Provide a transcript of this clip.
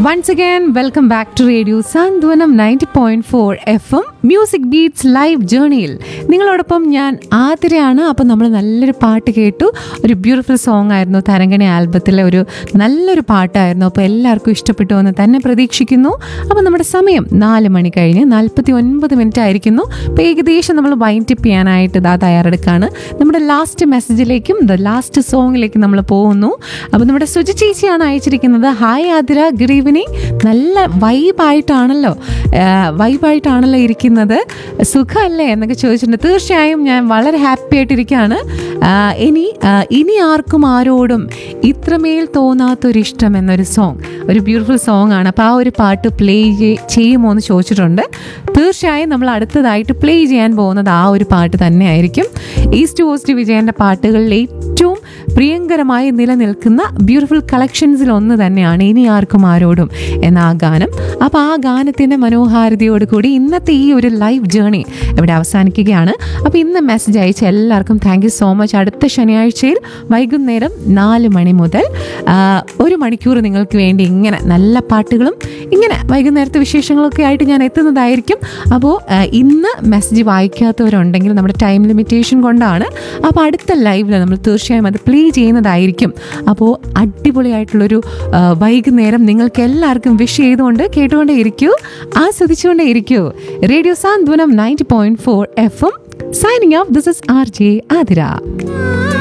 Once again, welcome back to Radio Santhwanam ninety point four F M music beats live ജേണിയിൽ നിങ്ങളോടൊപ്പം ഞാൻ ആതിരയാണ് അപ്പം നമ്മൾ നല്ലൊരു പാട്ട് കേട്ടു ഒരു ബ്യൂട്ടിഫുൾ സോങ് ആയിരുന്നു തരങ്കണി ആൽബത്തിലെ ഒരു നല്ലൊരു പാട്ടായിരുന്നു അപ്പോൾ എല്ലാവർക്കും ഇഷ്ടപ്പെട്ടു എന്ന് തന്നെ പ്രതീക്ഷിക്കുന്നു അപ്പോൾ നമ്മുടെ സമയം നാല് മണി കഴിഞ്ഞ് നാൽപ്പത്തി ഒൻപത് മിനിറ്റ് ആയിരിക്കുന്നു അപ്പോൾ ഏകദേശം നമ്മൾ വൈൻഡപ്പ് ചെയ്യാനായിട്ട് ഇതാ തയ്യാറെടുക്കുകയാണ് നമ്മുടെ ലാസ്റ്റ് മെസ്സേജിലേക്കും ദ ലാസ്റ്റ് സോങ്ങിലേക്ക് നമ്മൾ പോകുന്നു അപ്പോൾ നമ്മുടെ സുജി ചേച്ചിയാണ് അയച്ചിരിക്കുന്നത് ഹായ് ആതിര ഗുഡ് ഈവനിങ് നല്ല വൈബായിട്ടാണല്ലോ വൈബായിട്ടാണല്ലോ ഇരിക്കുന്നത് സുഖമല്ലേ എന്നൊക്കെ ചോദിച്ചിട്ടുണ്ട് തീർച്ചയായും ഞാൻ വളരെ ഹാപ്പി ആയിട്ടിരിക്കുകയാണ് ആ, ഇനി ആ, ഇനി ആർക്കും ആരോടും ഇത്രമേൽ തോന്നാത്തൊരിഷ്ടം എന്നൊരു സോങ് ഒരു ബ്യൂട്ടിഫുൾ സോങ് ആണ് അപ്പോൾ ആ ഒരു പാട്ട് പ്ലേ ചെയ്യുമോ എന്ന് ചോദിച്ചിട്ടുണ്ട് തീർച്ചയായും നമ്മൾ അടുത്തതായിട്ട് പ്ലേ ചെയ്യാൻ പോകുന്നത് ആ ഒരു പാട്ട് തന്നെയായിരിക്കും ഈസ്റ്റ് കോസ്റ്റ് വിജയൻ്റെ പാട്ടുകളിൽ ഏറ്റവും പ്രിയങ്കരമായി നിലനിൽക്കുന്ന ബ്യൂട്ടിഫുൾ കളക്ഷൻസിൽ ഒന്ന് തന്നെയാണ് ഇനി ആർക്കും ആരോടും എന്ന ആ ഗാനം അപ്പോൾ ആ ഗാനത്തിൻ്റെ മനോഹാരിതയോട് കൂടി ഇന്നത്തെ ഈ ഒരു ലൈവ് ജേണി ഇവിടെ അവസാനിക്കുകയാണ് അപ്പോൾ ഇന്ന് മെസ്സേജ് അയച്ച എല്ലാവർക്കും താങ്ക് യു സോ മച്ച് അടുത്ത ശനിയാഴ്ചയിൽ വൈകുന്നേരം നാല് മണി മുതൽ ആ, ഒരു മണിക്കൂർ നിങ്ങൾക്ക് വേണ്ടി ഇങ്ങനെ നല്ല പാട്ടുകളും ഇങ്ങനെ വൈകുന്നേരത്തെ വിശേഷങ്ങളൊക്കെ ആയിട്ട് ഞാൻ എത്തുന്നതായിരിക്കും അപ്പോൾ ആ, ഇന്ന് മെസ്സേജ് വായിക്കാത്തവരുണ്ടെങ്കിൽ നമ്മുടെ ടൈം ലിമിറ്റേഷൻ കൊണ്ടാണ് അപ്പോൾ അടുത്ത ലൈവിൽ നമ്മൾ തീർച്ചയായും അത് പ്ലേ ചെയ്യുന്നതായിരിക്കും അപ്പോൾ അടിപൊളിയായിട്ടുള്ളൊരു ആ, വൈകുന്നേരം നിങ്ങൾക്ക് എല്ലാവർക്കും വിഷ് ചെയ്തുകൊണ്ട് കേട്ടുകൊണ്ടേ ഇരിക്കൂ ആസ്വദിച്ചുകൊണ്ടേ ഇരിക്കൂ radio Santhwanam ninety point four F M signing off this is R J Athira